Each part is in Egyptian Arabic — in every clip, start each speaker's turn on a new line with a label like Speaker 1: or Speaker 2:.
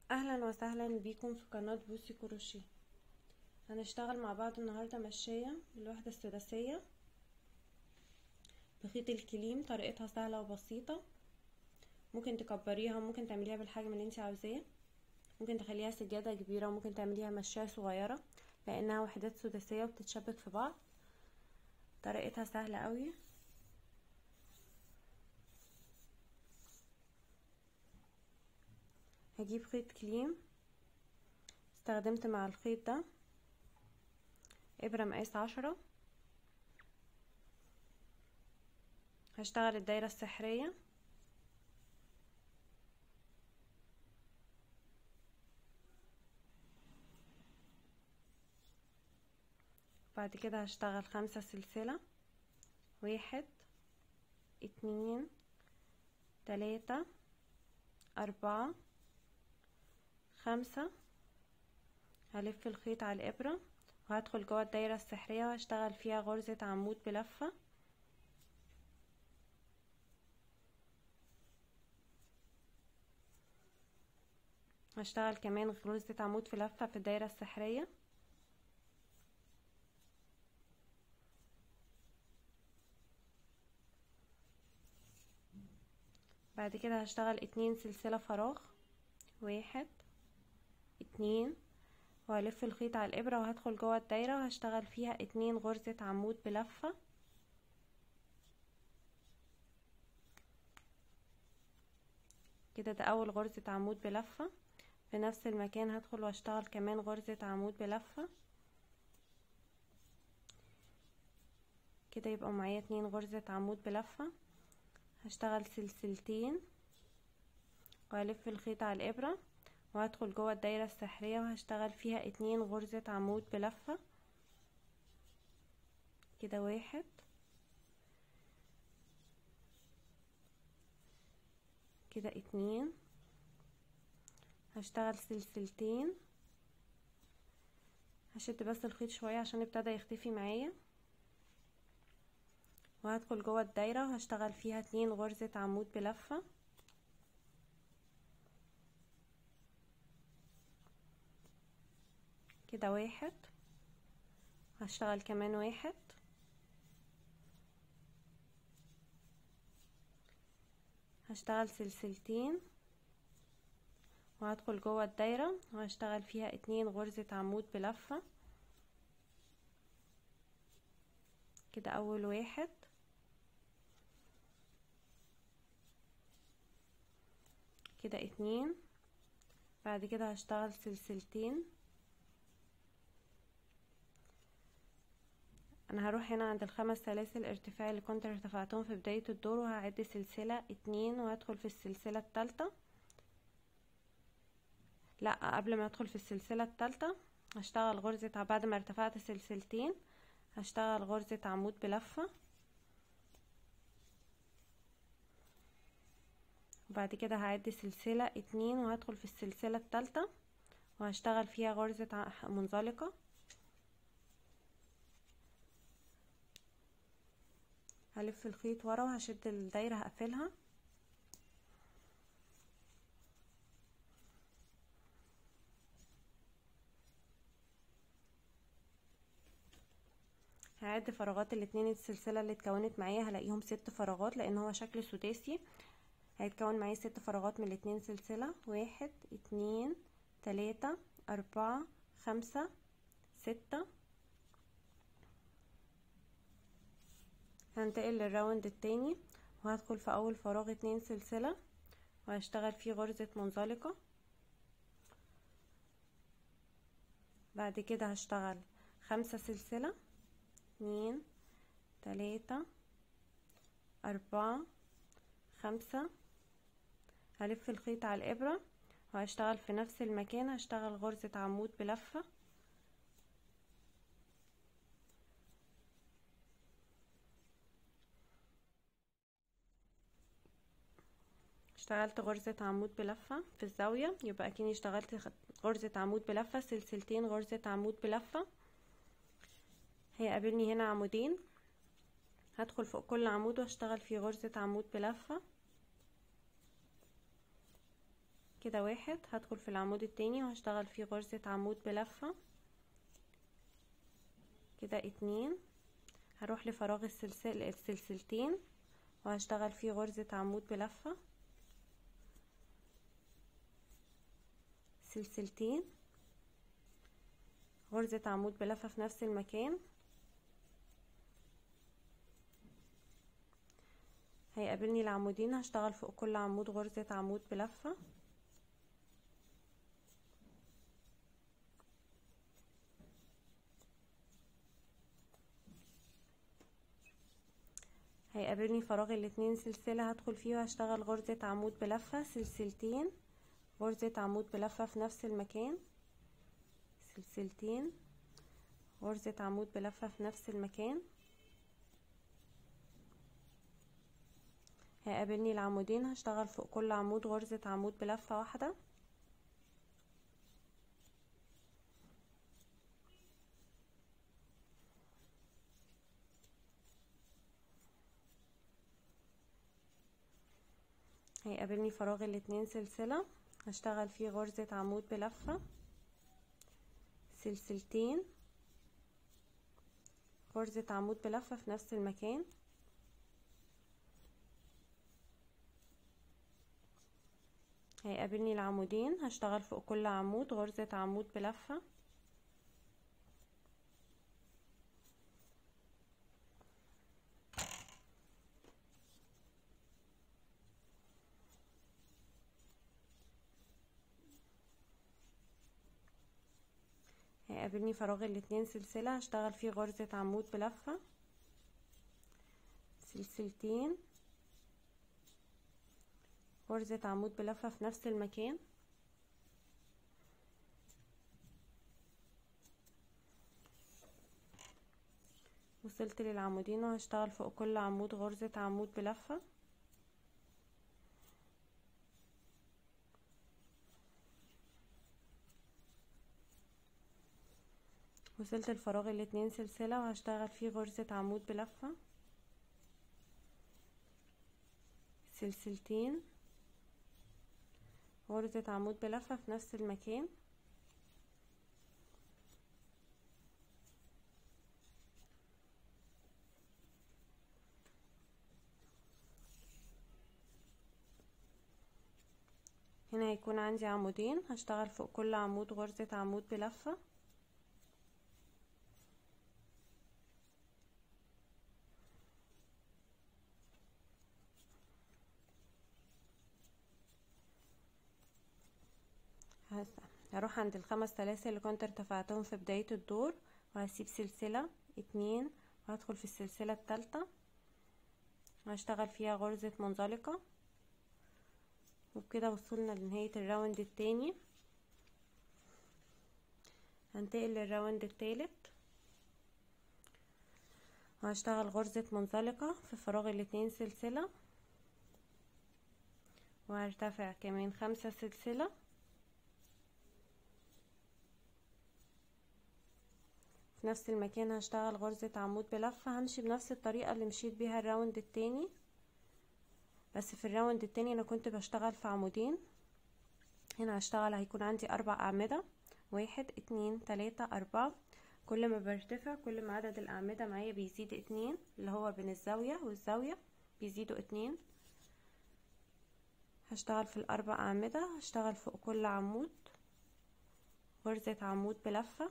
Speaker 1: اهلا وسهلا بيكم في قناة بوسي كروشيه هنشتغل مع بعض النهاردة مشاية بالوحدة السداسية بخيط الكليم طريقتها سهلة وبسيطة ممكن تكبريها وممكن تعمليها بالحجم اللي انت عاوزاه ممكن تخليها سجادة كبيرة وممكن تعمليها مشاية صغيرة لانها وحدات سداسية وبتتشبك في بعض طريقتها سهلة قوي هجيب خيط كليم استخدمت مع الخيط ده ابرة مقاس عشرة هشتغل الدايرة السحرية بعد كده هشتغل خمسة سلسلة واحد اتنين تلاتة أربعة خمسة هلف الخيط على الإبرة وهدخل جوه الدايرة السحرية وهشتغل فيها غرزة عمود بلفة هشتغل كمان غرزة عمود في لفة في الدايرة السحرية بعد كده هشتغل اتنين سلسلة فراغ واحد اتنين وهلف الخيط على الابرة وهدخل جوه الدايرة وهشتغل فيها اتنين غرزة عمود بلفة كده ده اول غرزة عمود بلفة في نفس المكان هدخل واشتغل كمان غرزة عمود بلفة كده يبقى معايا اتنين غرزة عمود بلفة هشتغل سلسلتين وهلف الخيط على الابرة وهدخل جوه الدايرة السحرية وهشتغل فيها اتنين غرزة عمود بلفة كده واحد كده اتنين هشتغل سلسلتين هشد بس الخيط شوية عشان ابتدى يختفي معايا وهدخل جوه الدايرة وهشتغل فيها اتنين غرزة عمود بلفة كده واحد هشتغل كمان واحد هشتغل سلسلتين وهدخل جوه الدايرة وهشتغل فيها اتنين غرزة عمود بلفة كده اول واحد كده اتنين بعد كده هشتغل سلسلتين انا هروح هنا عند الخمس سلاسل ارتفاع اللي كنت ارتفعتهم في بداية الدور وهعد سلسلة اتنين وهدخل في السلسلة التالتة لا قبل ما ادخل في السلسلة التالتة هشتغل غرزة بعد ما ارتفعت سلسلتين هشتغل غرزة عمود بلفة وبعد كده هعد سلسلة اتنين وهدخل في السلسلة التالتة وهشتغل فيها غرزة منزلقة هلف الخيط ورا وهشد الدايرة هقفلها هعد فراغات الاتنين السلسلة اللي اتكونت معايا هلاقيهم ست فراغات لان هو شكل سداسي هيتكون معايا ست فراغات من الاتنين سلسلة واحد اتنين تلاتة اربعة خمسة ستة هنتقل للراوند التاني وهدخل في اول فراغ اتنين سلسلة وهشتغل فيه غرزة منزلقة بعد كده هشتغل خمسة سلسلة اتنين تلاتة اربعة خمسة هلف الخيط على الابرة وهشتغل في نفس المكان هشتغل غرزة عمود بلفة اشتغلت غرزة عمود بلفة في الزاوية يبقى اكني اشتغلت غرزة عمود بلفة سلسلتين غرزة عمود بلفة هيقابلني هنا عمودين هدخل فوق كل عمود واشتغل في غرزة عمود بلفة كده واحد هدخل في العمود التاني وهشتغل فيه غرزة عمود بلفة كده اتنين هروح لفراغ السلسل السلسلتين وهشتغل فيه غرزة عمود بلفة سلسلتين غرزة عمود بلفة في نفس المكان هيقابلني العمودين هشتغل فوق كل عمود غرزة عمود بلفة هيقابلني فراغ الاتنين سلسلة هدخل فيه وهشتغل غرزة عمود بلفة سلسلتين غرزة عمود بلفة في نفس المكان سلسلتين غرزة عمود بلفة في نفس المكان هيقابلني العمودين هشتغل فوق كل عمود غرزة عمود بلفة واحدة هيقابلني فراغ الاتنين سلسلة هشتغل فيه غرزة عمود بلفة سلسلتين غرزة عمود بلفة في نفس المكان هيقابلني العمودين هشتغل فوق كل عمود غرزة عمود بلفة هيقابلني فراغ الاتنين سلسلة هشتغل فيه غرزة عمود بلفة سلسلتين غرزة عمود بلفة في نفس المكان وصلت للعمودين وهشتغل فوق كل عمود غرزة عمود بلفة وصلت الفراغ الاتنين سلسلة وهشتغل فيه غرزة عمود بلفة سلسلتين غرزة عمود بلفة في نفس المكان هنا هيكون عندي عمودين هشتغل فوق كل عمود غرزة عمود بلفة هروح عند الخمس سلاسل اللي كنت ارتفعتهم في بداية الدور وهسيب سلسلة اتنين وهدخل في السلسلة التالتة وهشتغل فيها غرزة منزلقة وبكده وصلنا لنهاية الراوند التاني هنتقل للراوند التالت وهشتغل غرزة منزلقة في فراغ الاتنين سلسلة وهرتفع كمان خمسة سلسلة في نفس المكان هشتغل غرزة عمود بلفة همشي بنفس الطريقة اللي مشيت بيها الراوند التاني بس في الراوند التاني انا كنت بشتغل في عمودين هنا هشتغل هيكون عندي اربع اعمدة واحد اتنين تلاتة اربعة كل ما برتفع كل ما عدد الاعمدة معايا بيزيد اتنين اللي هو بين الزاوية والزاوية بيزيدوا اتنين هشتغل في الاربع اعمدة هشتغل فوق كل عمود غرزة عمود بلفة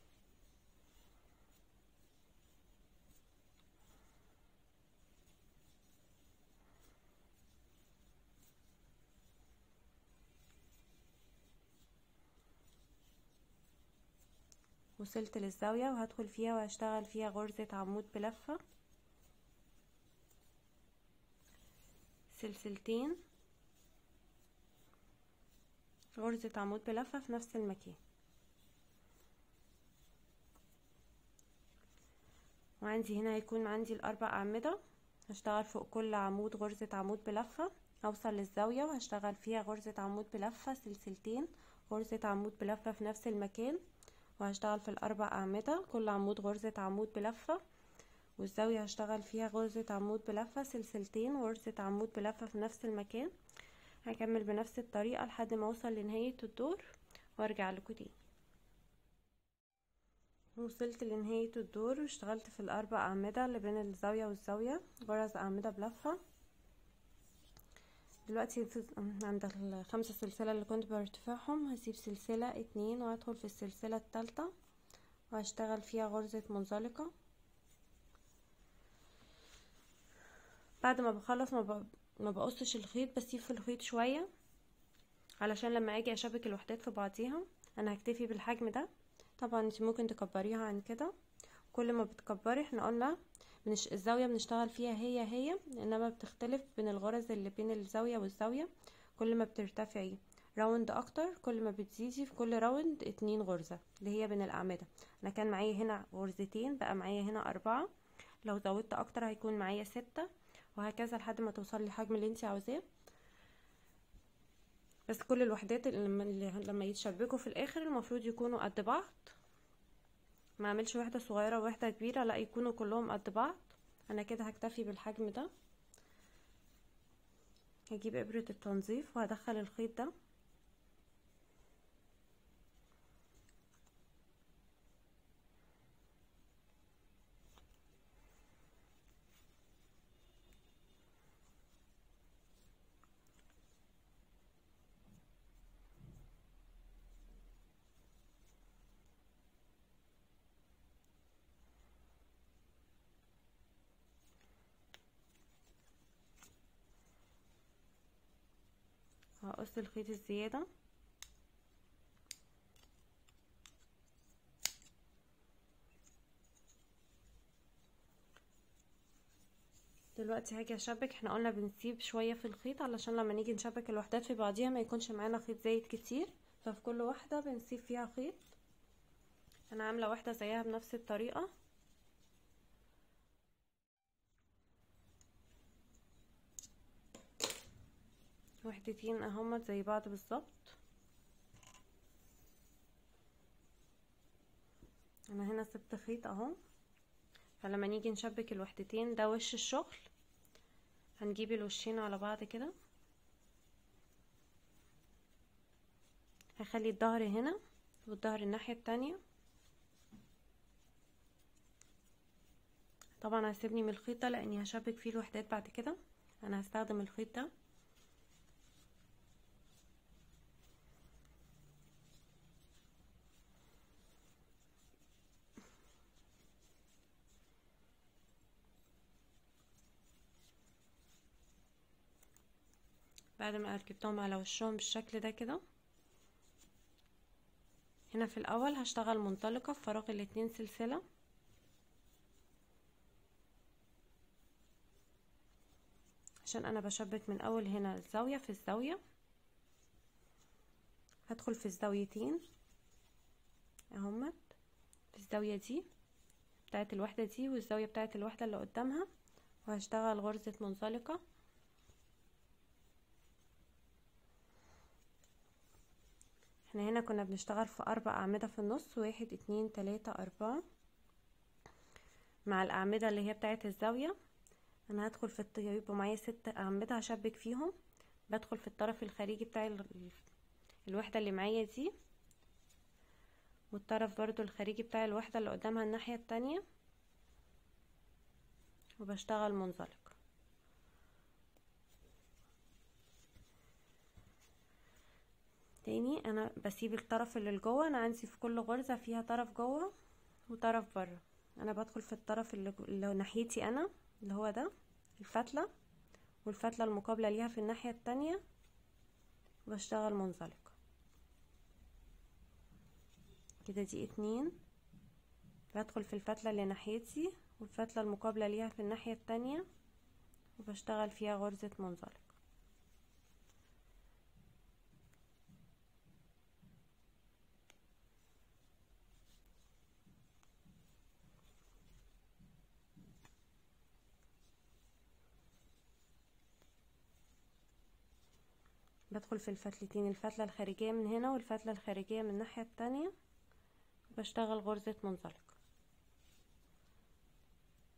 Speaker 1: وصلت للزاوية وهدخل فيها وهشتغل فيها غرزة عمود بلفة سلسلتين غرزة عمود بلفة في نفس المكان وعندي هنا هيكون عندي الاربع اعمدة هشتغل فوق كل عمود غرزة عمود بلفة هوصل للزاوية وهشتغل فيها غرزة عمود بلفة سلسلتين غرزة عمود بلفة في نفس المكان وهشتغل في الاربع اعمدة كل عمود غرزة عمود بلفة والزاوية هشتغل فيها غرزة عمود بلفة سلسلتين غرزة عمود بلفة في نفس المكان هكمل بنفس الطريقة لحد ما اوصل لنهاية الدور وارجع لكم تاني وصلت لنهاية الدور واشتغلت في الاربع اعمدة اللي بين الزاوية والزاوية غرز اعمدة بلفة دلوقتي عند الخمسة سلسلة اللي كنت برتفعهم هسيب سلسلة اتنين وهدخل في السلسلة التالتة وهشتغل فيها غرزة منزلقة بعد ما بخلص ما, ما بقصش الخيط بسيب في الخيط شوية علشان لما اجي اشبك الوحدات في بعضيها انا هكتفي بالحجم ده طبعا انت ممكن تكبريها عن كده كل ما بتكبري احنا قلنا بنش... الزاوية بنشتغل فيها هي هي انما بتختلف بين الغرز اللي بين الزاوية والزاوية كل ما بترتفعي راوند اكتر كل ما بتزيدي في كل راوند اتنين غرزة اللي هي بين الاعمدة انا كان معايا هنا غرزتين بقى معايا هنا اربعة لو زودت اكتر هيكون معايا ستة وهكذا لحد ما توصلي للحجم اللي انت عاوزاه بس كل الوحدات اللي لما يتشبكوا في الاخر المفروض يكونوا قد بعض ما اعملش واحده صغيره وواحده كبيره لا يكونوا كلهم قد بعض انا كده هكتفي بالحجم ده هجيب ابره التنظيف وهدخل الخيط ده هقص الخيط الزيادة دلوقتي هاجي اشبك احنا قلنا بنسيب شوية في الخيط علشان لما نيجي نشبك الوحدات في بعضيها ما يكونش معانا خيط زايد كتير ففي كل واحدة بنسيب فيها خيط انا عاملة واحدة زيها بنفس الطريقة وحدتين اهمت زي بعض بالظبط انا هنا سبت خيط اهو فلما نيجي نشبك الوحدتين ده وش الشغل هنجيب الوشين على بعض كده هخلي الظهر هنا والظهر الناحية التانية طبعا هسيبني من الخيط ده لاني هشبك فيه الوحدات بعد كده انا هستخدم الخيط ده بعد ما ركبتهم على وشهم بالشكل ده كده هنا في الاول هشتغل منطلقة في فراغ الاتنين سلسلة عشان انا بشبك من اول هنا الزاوية في الزاوية هدخل في الزاويتين اهمت في الزاوية دي بتاعت الوحدة دي والزاوية بتاعت الوحدة اللي قدامها وهشتغل غرزة منزلقة احنا هنا كنا بنشتغل في اربع اعمدة في النص واحد اتنين تلاتة اربعة مع الاعمدة اللي هي بتاعت الزاوية انا هدخل في الط... يبقى معايا ست اعمدة هشبك فيهم بدخل في الطرف الخارجي بتاع ال... الوحدة اللي معايا دي والطرف برضو الخارجي بتاع الوحدة اللي قدامها الناحية التانية وبشتغل منزلق تاني انا بسيب الطرف اللي جوه انا عندي في كل غرزة فيها طرف جوه وطرف بره انا بدخل في الطرف اللي, اللي ناحيتي انا اللي هو ده الفتلة والفتلة المقابلة ليها في الناحية التانية وبشتغل منزلق كده دي اتنين بدخل في الفتلة اللي ناحيتي والفتلة المقابلة ليها في الناحية التانية وبشتغل فيها غرزة منزلق بدخل في الفتلتين الفتلة الخارجية من هنا والفتلة الخارجية من الناحية التانية بشتغل غرزة منزلق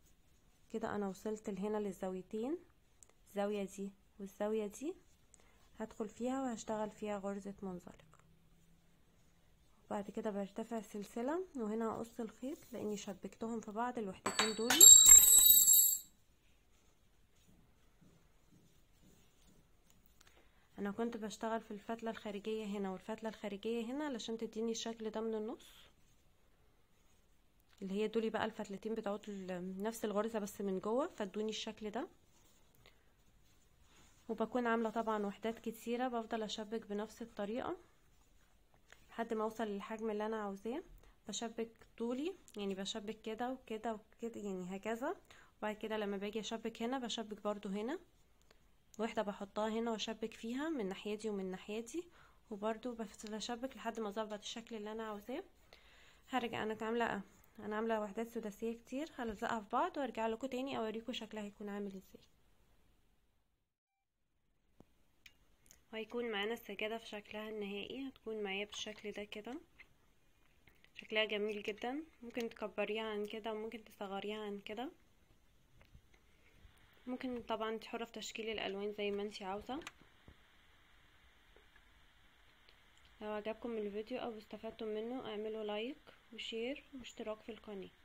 Speaker 1: كده انا وصلت لهنا للزاويتين الزاوية دي والزاوية دي هدخل فيها وهشتغل فيها غرزة منزلق بعد كده برتفع سلسلة وهنا هقص الخيط لاني شبكتهم في بعض الوحدتين دول انا كنت بشتغل في الفتلة الخارجية هنا والفتلة الخارجية هنا علشان تديني الشكل ده من النص اللي هي دولي بقى الفتلتين بتاعت نفس الغرزة بس من جوه فادوني الشكل ده وبكون عاملة طبعا وحدات كتيرة بفضل اشبك بنفس الطريقة لحد ما اوصل للحجم اللي انا عاوزاه بشبك طولي يعني بشبك كده وكده وكده يعني هكذا وبعد كده لما باجي اشبك هنا بشبك برضو هنا واحدة بحطها هنا واشبك فيها من ناحيتي ومن ناحيتي وبرضو بفضل اشبك لحد ما اظبط الشكل اللي انا عاوزاه هرجع انا عاملة انا عاملة وحدات سداسية كتير هلزقها في بعض وارجع لكم تاني اوريكم شكلها هيكون عامل ازاي وهيكون معانا السجادة في شكلها النهائي هتكون معايا بالشكل ده كده شكلها جميل جدا ممكن تكبريها عن كده وممكن تصغريها عن كده ممكن طبعا انت حرة في تشكيل الالوان زي ما انت عاوزة لو عجبكم الفيديو او استفدتم منه اعملوا لايك وشير واشتراك في القناه